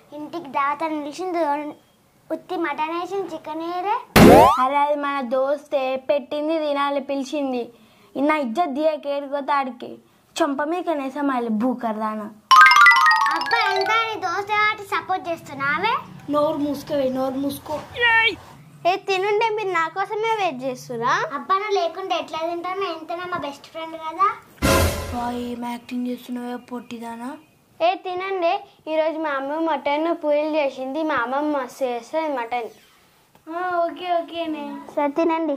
ఇంటికి దావత నిలిచింది ఉత్తి మటన్ వేసింది చికెన్ వేరే అరే అది మన దోస్తే పెట్టింది తినాలి పిలిచింది నా ఇజ్జత్ దియ కేడుకోతే ఆడికి చొంప మీద కనేసా మళ్ళీ భూకర్దాన అబ్బా ఎంత నీ దోశ వాటి సపోర్ట్ చేస్తున్నావే నోరు మూసుకోవే నోరు మూసుకో ఏ తినుంటే మీరు నా కోసమే వెయిట్ చేస్తురా అబ్బా నువ్వు లేకుండా ఎట్లా తింటాను ఎంతనా మా బెస్ట్ ఫ్రెండ్ కదా ఏం యాక్టింగ్ చేస్తున్నావే పొట్టిదానా ఏ తినండి ఈరోజు మా అమ్మ మటన్ పూరీలు చేసింది మా అమ్మమ్మ మస్తు చేస్తుంది మటన్ ఓకే ఓకేనే సరే తినండి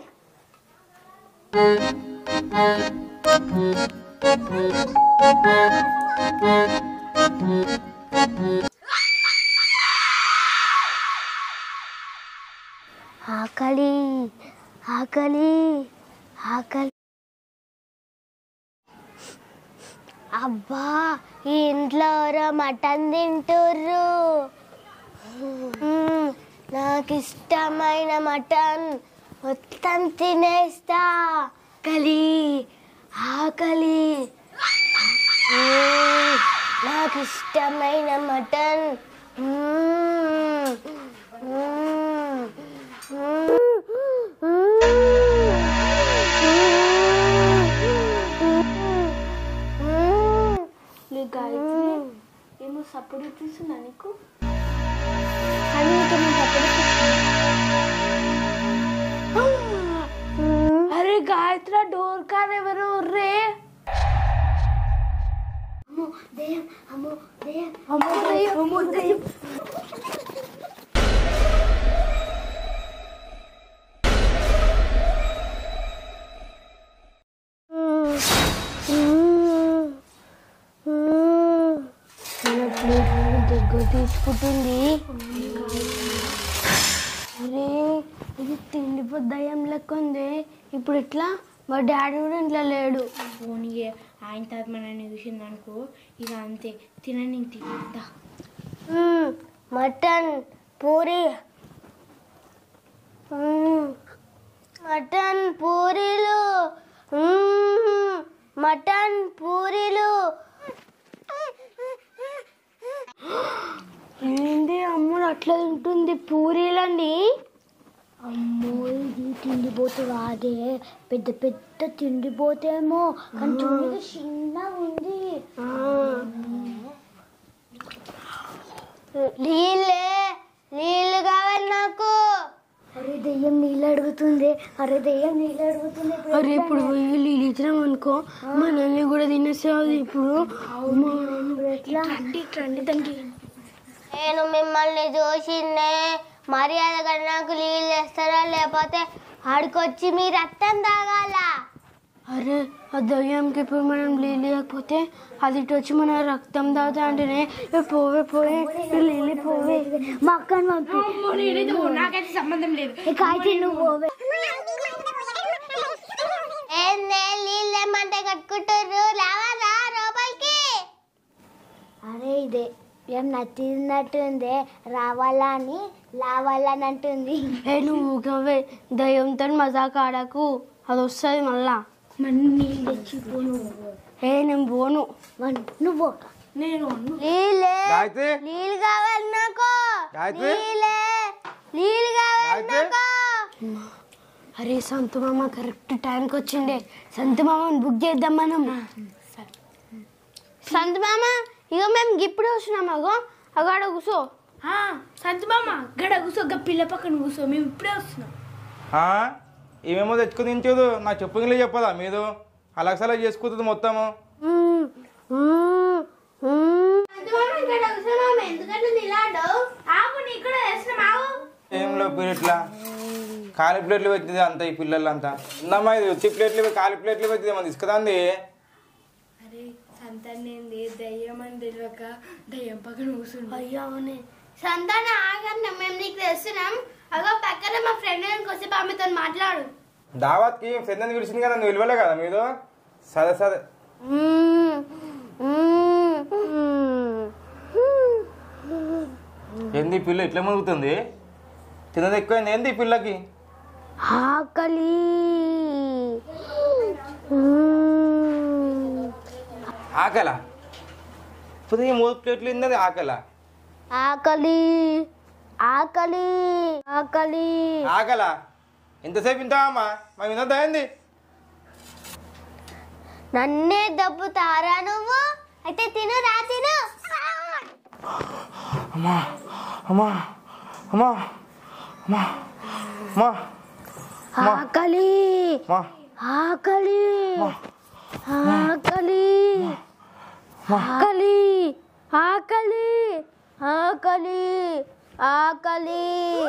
ఆకలి ఆకలి ఆకలి అబ్బా ఈ ఇంట్లో ఎవరో మటన్ తింటుర్రు మ్మ్, నాకు ఇష్టమైన మటన్ మొత్తం తినేస్తా ఆకలి ఆకలి మ్మ్, నాకు ఇష్టమైన మటన్ మ్మ్, మ్మ్, మ్మ్. నీ గాయత్రి ఏమో సపోర్ట్ ఇప్పిస్తుందా నీకు అరే గాయత్రి డోర్ కార్ ఎవరు రే అమ్మో దయ్యం, అమ్మో దయ్యం. దగ్గర తీసుకుంటుంది అరే ఇది తిండిపో దయ్యం లెక్క ఉంది ఇప్పుడు ఎట్లా మా డాడీ కూడా ఇంట్లో లేడు పోనీ ఆయన తర్వాత మనల్ని చూసింది అనుకో ఇక అంతే తినని తిందా మ్మ్. మటన్ పూరి మ్మ్. మటన్ పూరీలు మ్మ్. మటన్ పూరీలు ఏంటి అమ్ముడు అట్లా తింటుంది పూరీలని అమ్మో ఇది తిండిపోతే కాదే పెద్ద పెద్ద తిండిపోతేమో కానీ చూడగా చిన్నగా ఉంది నీళ్ళే నీళ్ళు కావాలి నాకు అరే దెయ్యం నీళ్ళు అడుగుతుంది అరే దెయ్యం నీళ్ళు అడుగుతుంది అరే ఇప్పుడు పోయి నీళ్ళు ఇచ్చినాం అనుకో మనల్ని కూడా తినేసేది ఇప్పుడు రండి తండ్రి నేను మిమ్మల్ని చూసిందే మర్యాదగా నాకు నీళ్ళు వేస్తారా లేకపోతే ఆడికొచ్చి మీ రక్తం తాగాల అరే ఆ దయ్యంకి ఇప్పుడు మనం నీళ్ళు లేకపోతే అది ఇటు వచ్చి మన రక్తం తాగుతా అంటేనే "ఏ పోవే పోవే ఏ నీళ్ళు పోవే మా అక్కని పంపి నాకైతే సంబంధం లేదు ఇక అయితే నువ్వు పోవే ఏందే నీళ్ళు ఏమంటే కట్టుకుంటారు రావాలా లోపలికి అరే ఇదే ఏం నచ్చినట్టుంది రావాలా అని లావాలా అని అంటుంది ఏ నువ్వు ఊగవే దయ్యంతో మజాక్ ఆడకు అది వస్తుంది మళ్ళా నీళ్ళు తెచ్చి పోను ఏ నేను పోను నువ్వు నేను నీళ్ళే గాయత్రి నీళ్ళు కావాలి నాకు గాయత్రి నీళ్ళే నీళ్ళు కావాలి గాయత్రి నాకు అరే సంతు మామ కరెక్ట్ టైంకి వచ్చిండే సంతు మామని బుక్ చేద్దాం మనం సంత మామ ఇగో మేము ఇప్పుడే వస్తున్నాం అగో అగాడ కూసో సంతు మామ గడ కూసో గ పిల్ల పక్కన కూసో మేము ఇప్పుడే వస్తున్నాం ఆ? ఏమేమో తెచ్చుకుని తింటదు నా చెప్పుగిలే చెప్పదా మీరు అలక్సలా చేసుకుంటుంది మొత్తము ఎందుకంటే నిలాడు ఆపు నీ కూడా వేస్తున్నాం ఏం లో ప్లేట్లా ఖాళీ ప్లేట్లు పెట్టింది అంత ఈ పిల్లలంతా ఉందమ్మా ఇది ఉత్తి ప్లేట్లు ఖాళీ ప్లేట్లు పెట్టింది ఏమన్నా తీసుకురాంది అరే సంతాన్ని దయ్యం అని తెలియక దయ్యం పక్కన కూర్చుంది అయ్యా అవునే సంతాన ఆగండి మేము నీకు తెస్తున్నాం అగో పక్కన మా ఫ్రెండ్ వచ్చి ఆమెతో మాట్లాడు దావత్కి ఫ్రెండ్ అని పిలిచింది కదా నువ్వు విలువలే కదా మీరు సరే సరే ఏంది ఈ పిల్ల ఇట్లా మునుగుతుంది తినది ఎక్కువైంది ఏంది ఈ పిల్లకి ఆకలి ఆకల ఇప్పుడు ఈ మూడు ప్లేట్లు ఇంది ఆకల ఆకలి ఆకలి ఆకలి ఆకలా ఎంతసేపు ఇంతామా మా వినోద్ అయింది నన్నే దబ్బుతారా నువ్వు అయితే తిను రా తిను అమ్మా అమ్మా అమ్మా అమ్మా అమ్మా ఆకలి అమ్మా ఆకలి ఆకలి ఆకలి ఆకలి ఆకలి ఆకలి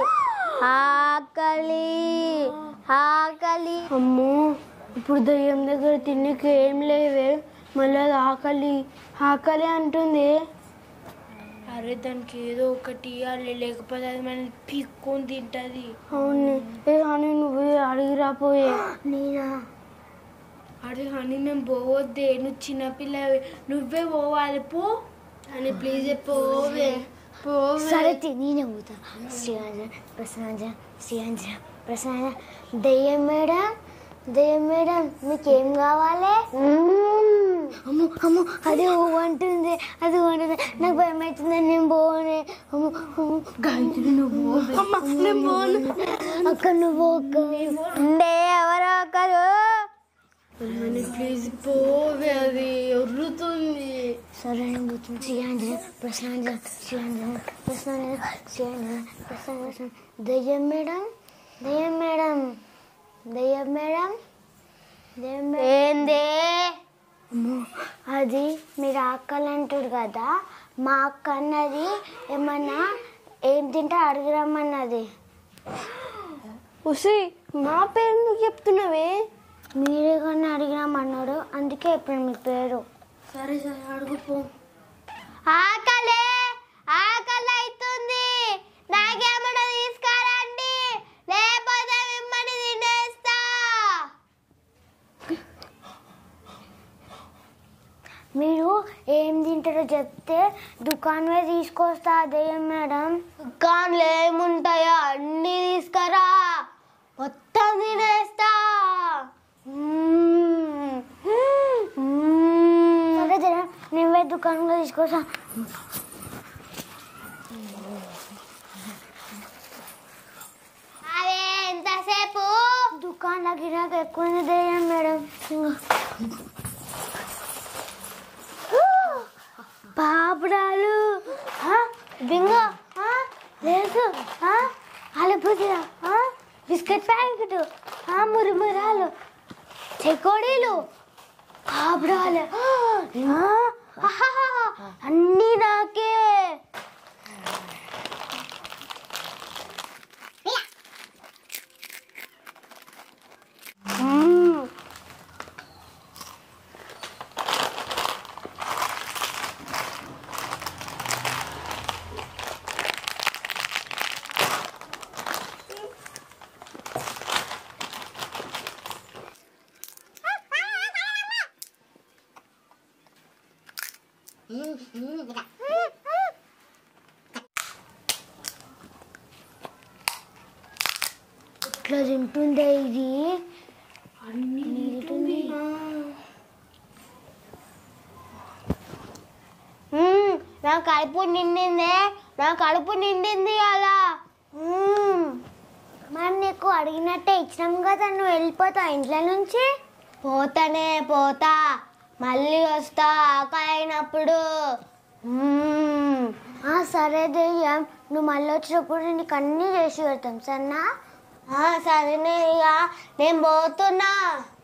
ఆకలి ఆకలి అమ్మో ఇప్పుడు దయ్యం దగ్గర తిండికి ఏం లేవే మళ్ళీ అది ఆకలి ఆకలి అంటుంది అరే దానికి ఏదో ఒకటి ఇవ్వాలి లేకపోతే అది మనల్ని పీక్కొని తింటది అవును ఏ అని నువ్వు అడిగి రాపోయే నేనా అరే అని మేము పోవద్దే నువ్వు చిన్నపిల్లవి నువ్వే పోవాలి పో అని ప్లీజ్ పోవే పోవే సరే తి- నేనే పోతా శ్రీయాంజ ప్రశాంజ శ్రీయాంజ ప్రశాంజ దయ్యం మేడం దయ్యం మేడం మీకేం కావాలి అమ్మో అమ్మో అది ఓ అంటుంది అది ఓ అంటుంది నాకు భయం అవుతుంది నేను పోనే అమ్మో అమ్మో గాయత్రి నువ్వు అమ్మ నేను పోను అక్క నువ్వు ఒక్క ఉండే ఎవరో ఒకరు అని ప్లీజ్ పోవే అది ఒర్రుతుంది సరే నేను పోతుంది శ్రీయాంజ ప్రశాంజ శ్రీయాంజ ప్రశాంజ శ్రీయాంజ ప్రశాంజ దయ్యం మేడం దయ్యం మేడం దయ్యం మేడం దయ్యం ఏంది అమ్మో అది మీరు ఆకలి అంటారు కదా మా అక్క అన్నది ఏమన్నా ఏం తింటే అడిగిరమ్మన్నది ఉసి మా పేరు నువ్వు చెప్తున్నావే మీరే కానీ అడిగినామన్నాడు అందుకే ఇప్పుడు మీ పేరు సరే సరే అడుగుపో ఆకలి ఆకలి అవుతుంది నాకేమన్నా తీసుకురండి లేకపోతే మిమ్మల్ని తినేస్తా మీరు ఏం తింటారో చెప్తే దుకాణమే తీసుకొస్తా దయ్యం మేడం దుకాణంలో ఏముంటాయో అన్నీ తీసుకురా మొత్తం తినేస్తా మ్మ్. మ్మ్. సరే జరా నువ్వే దుకాణంలో తీసుకొస్తా అవే ఎంతసేపు దుకాణంలో గిరాక ఎక్కువ ఉంది దయ్యం మేడం పాపడాలు ఆ, బింగో ఆ, లేదు ఆ, ఆలుపుదిరా ఆ, బిస్కెట్ ప్యాకెట్ ఆ, మురుమురాలు చెకోడీలు పాపడాలు ఆ, ఆహాహా, అన్నీ నాకే మ్మ్. ఇట్లా తింటుందే ఇది తింటుంది మ్మ్, నా కడుపు నిండిందే నా కడుపు నిండింది అలా మరి నీకు అడిగినట్టే ఇచ్చినాం కదా నువ్వు వెళ్ళిపోతావు ఇంట్లో నుంచి పోతానే పోతా మళ్ళీ వస్తా ఆకలి అయినప్పుడు మ్మ్. ఆ, సరే దెయ్యం నువ్వు మళ్ళీ వచ్చినప్పుడు నీకు అన్నీ చేసి పెడతాం సరేనా ఆ, సరేనే ఇక నేను పోతున్నా